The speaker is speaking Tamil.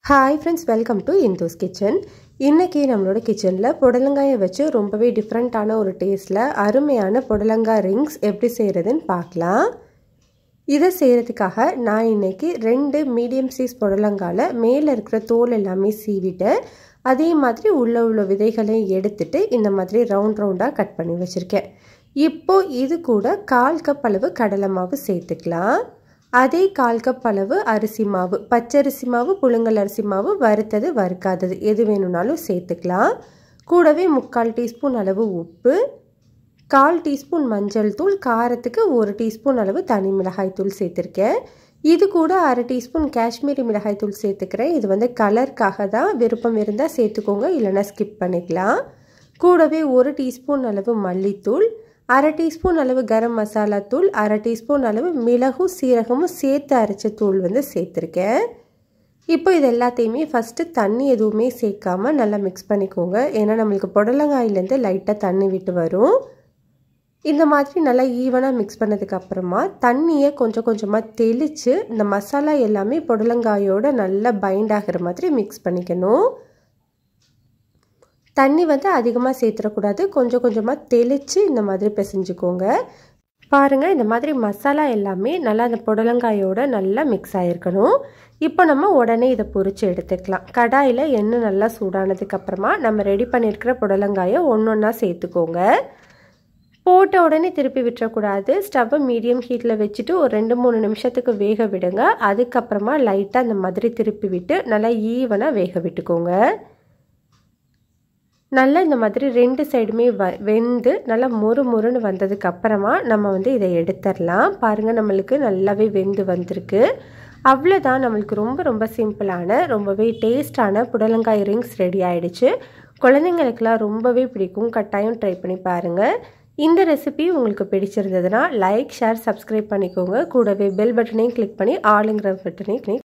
hi friends welcome to Indu's kitchen இன்றைக்கி நம்மளோட கிச்சனில் புடலங்காயை வச்சு ரொம்பவே டிஃப்ரெண்ட்டான ஒரு டேஸ்ட்டில் அருமையான புடலங்காய் ரிங்ஸ் எப்படி செய்கிறதுன்னு பார்க்கலாம் இதை செய்கிறதுக்காக நான் இன்றைக்கி ரெண்டு மீடியம் சைஸ் புடலங்காயில் மேலே இருக்கிற தோல் எல்லாமே சீவிட்டு அதே மாதிரி உள்ள உள்ள விதைகளையும் எடுத்துட்டு இந்த மாதிரி ரவுண்ட் ரவுண்டாக கட் பண்ணி வச்சுருக்கேன் இப்போது இது கூட கால் கப் அளவு கடலை மாவு சேர்த்துக்கலாம் அதே கால் கப் அளவு அரிசி மாவு பச்சரிசி மாவு புழுங்கல் அரிசி மாவு வறுத்தது வறுக்காதது எது வேணும்னாலும் சேர்த்துக்கலாம் கூடவே முக்கால் டீஸ்பூன் அளவு உப்பு கால் டீஸ்பூன் மஞ்சள் தூள் காரத்துக்கு ஒரு டீஸ்பூன் அளவு தனி மிளகாய் தூள் சேர்த்துருக்கேன் இது கூட அரை டீஸ்பூன் காஷ்மீரி மிளகாய் தூள் சேர்த்துக்கிறேன் இது வந்து கலருக்காக தான் விருப்பம் இருந்தால் சேர்த்துக்கோங்க இல்லைனா ஸ்கிப் பண்ணிக்கலாம் கூடவே ஒரு டீஸ்பூன் அளவு மல்லித்தூள் அரை டீஸ்பூன் அளவு கரம் மசாலா தூள் அரை டீஸ்பூன் அளவு மிளகும் சீரகமும் சேர்த்து அரைச்ச தூள் வந்து சேர்த்துருக்கேன் இப்போ இது எல்லாத்தையுமே ஃபஸ்ட்டு தண்ணி எதுவுமே சேர்க்காம நல்லா மிக்ஸ் பண்ணிக்கோங்க ஏன்னா நம்மளுக்கு புடலங்காயிலேருந்து லைட்டாக தண்ணி விட்டு வரும் இந்த மாதிரி நல்லா ஈவனாக மிக்ஸ் பண்ணதுக்கு அப்புறமா தண்ணியை கொஞ்சம் கொஞ்சமாக தெளித்து இந்த மசாலா எல்லாமே புடலங்காயோட நல்லா பைண்ட் ஆகிற மாதிரி மிக்ஸ் பண்ணிக்கணும் தண்ணி வந்து அதிகமாக சேர்த்துடக்கூடாது கொஞ்சம் கொஞ்சமாக தெளித்து இந்த மாதிரி பிசைஞ்சுக்கோங்க பாருங்கள் இந்த மாதிரி மசாலா எல்லாமே நல்லா அந்த புடலங்காயோட நல்லா மிக்ஸ் ஆகிருக்கணும் இப்போ நம்ம உடனே இதை பொறிச்சு எடுத்துக்கலாம் கடாயில் எண்ணெய் நல்லா சூடானதுக்கப்புறமா நம்ம ரெடி பண்ணியிருக்கிற புடலங்காயை ஒன்று ஒன்றா சேர்த்துக்கோங்க போட்ட உடனே திருப்பி விட்டுறக்கூடாது ஸ்டவ்வை மீடியம் ஹீட்டில் வச்சுட்டு ஒரு ரெண்டு மூணு நிமிஷத்துக்கு வேக விடுங்க அதுக்கப்புறமா லைட்டாக அந்த மாதிரி திருப்பி விட்டு நல்லா ஈவனாக வேக விட்டுக்கோங்க நல்லா இந்த மாதிரி ரெண்டு சைடுமே வ வெந்து நல்லா மொறு மொறுன்னு வந்ததுக்கு அப்புறமா நம்ம வந்து இதை எடுத்துடலாம் பாருங்கள் நம்மளுக்கு நல்லாவே வெந்து வந்திருக்கு அவ்வளோதான் நம்மளுக்கு ரொம்ப ரொம்ப சிம்பிளான ரொம்பவே டேஸ்டான புடலங்காய் ரிங்ஸ் ரெடி ஆகிடுச்சு குழந்தைங்களுக்கெல்லாம் ரொம்பவே பிடிக்கும் கட்டாயம் ட்ரை பண்ணி பாருங்கள் இந்த ரெசிபி உங்களுக்கு பிடிச்சிருந்ததுன்னா லைக் ஷேர் சப்ஸ்கிரைப் பண்ணிக்கோங்க கூடவே பெல் பட்டனையும் கிளிக் பண்ணி ஆளுங்கிற பட்டனையும் கிளிக்